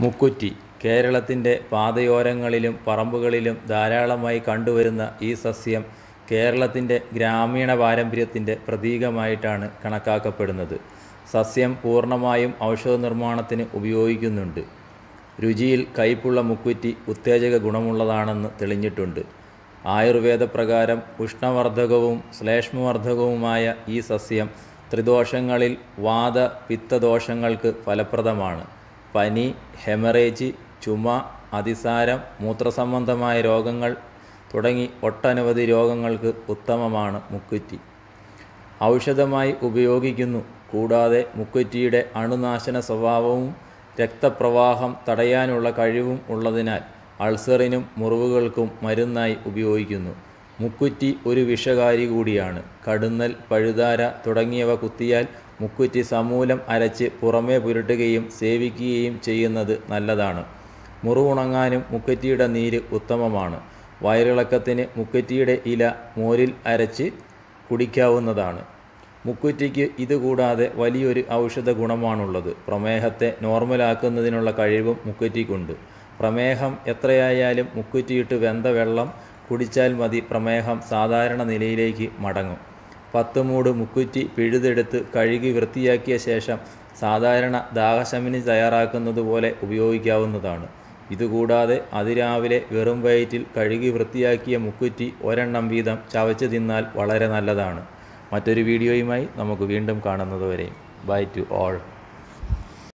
മുക്കുറ്റി കേരളത്തിൻ്റെ പാതയോരങ്ങളിലും പറമ്പുകളിലും ധാരാളമായി കണ്ടുവരുന്ന ഈ സസ്യം കേരളത്തിൻ്റെ ഗ്രാമീണ പാരമ്പര്യത്തിൻ്റെ പ്രതീകമായിട്ടാണ് കണക്കാക്കപ്പെടുന്നത് സസ്യം പൂർണ്ണമായും ഔഷധ നിർമ്മാണത്തിന് ഉപയോഗിക്കുന്നുണ്ട് രുചിയിൽ കയ്പുള്ള മുക്കുറ്റി ഉത്തേജക ഗുണമുള്ളതാണെന്ന് തെളിഞ്ഞിട്ടുണ്ട് ആയുർവേദപ്രകാരം ഉഷ്ണവർദ്ധകവും ശ്ലേഷ്മവർദ്ധകവുമായ ഈ സസ്യം ത്രിദോഷങ്ങളിൽ വാത പിത്തദോഷങ്ങൾക്ക് ഫലപ്രദമാണ് പനി ഹെമറേജ് ചുമ അതിസാരം മൂത്രസംബന്ധമായ രോഗങ്ങൾ തുടങ്ങി ഒട്ടനവധി രോഗങ്ങൾക്ക് ഉത്തമമാണ് മുക്കുറ്റി ഔഷധമായി ഉപയോഗിക്കുന്നു കൂടാതെ മുക്കുറ്റിയുടെ അണുനാശന സ്വഭാവവും രക്തപ്രവാഹം തടയാനുള്ള കഴിവും ഉള്ളതിനാൽ അൾസറിനും മുറിവുകൾക്കും മരുന്നായി ഉപയോഗിക്കുന്നു മുക്കുറ്റി ഒരു വിഷകാരി കൂടിയാണ് കടുന്നൽ പഴുതാര തുടങ്ങിയവ കുത്തിയാൽ മുക്കുറ്റി സമൂലം അരച്ച് പുറമേ പുരട്ടുകയും സേവിക്കുകയും ചെയ്യുന്നത് നല്ലതാണ് മുറിവുണങ്ങാനും മുക്കുറ്റിയുടെ നീര് ഉത്തമമാണ് വയറിളക്കത്തിന് മുക്കുറ്റിയുടെ ഇല മോരിൽ അരച്ച് കുടിക്കാവുന്നതാണ് മുക്കുറ്റിക്ക് ഇതുകൂടാതെ വലിയൊരു ഔഷധ ഗുണമാണുള്ളത് പ്രമേഹത്തെ നോർമലാക്കുന്നതിനുള്ള കഴിവും മുക്കുറ്റിക്കുണ്ട് പ്രമേഹം എത്രയായാലും മുക്കുറ്റിയിട്ട് വെന്ത വെള്ളം കുടിച്ചാൽ മതി പ്രമേഹം സാധാരണ നിലയിലേക്ക് മടങ്ങും പത്ത് മൂട് മുക്കുറ്റി പിഴുതെടുത്ത് കഴുകി വൃത്തിയാക്കിയ ശേഷം സാധാരണ ദാഹശമനി തയ്യാറാക്കുന്നത് പോലെ ഉപയോഗിക്കാവുന്നതാണ് ഇതുകൂടാതെ അതിരാവിലെ വെറും വയറ്റിൽ കഴുകി വൃത്തിയാക്കിയ മുക്കുറ്റി ഒരെണ്ണം വീതം ചവച്ച് തിന്നാൽ വളരെ നല്ലതാണ് മറ്റൊരു വീഡിയോയുമായി നമുക്ക് വീണ്ടും കാണുന്നതുവരെ ബൈ ടു ഓൾ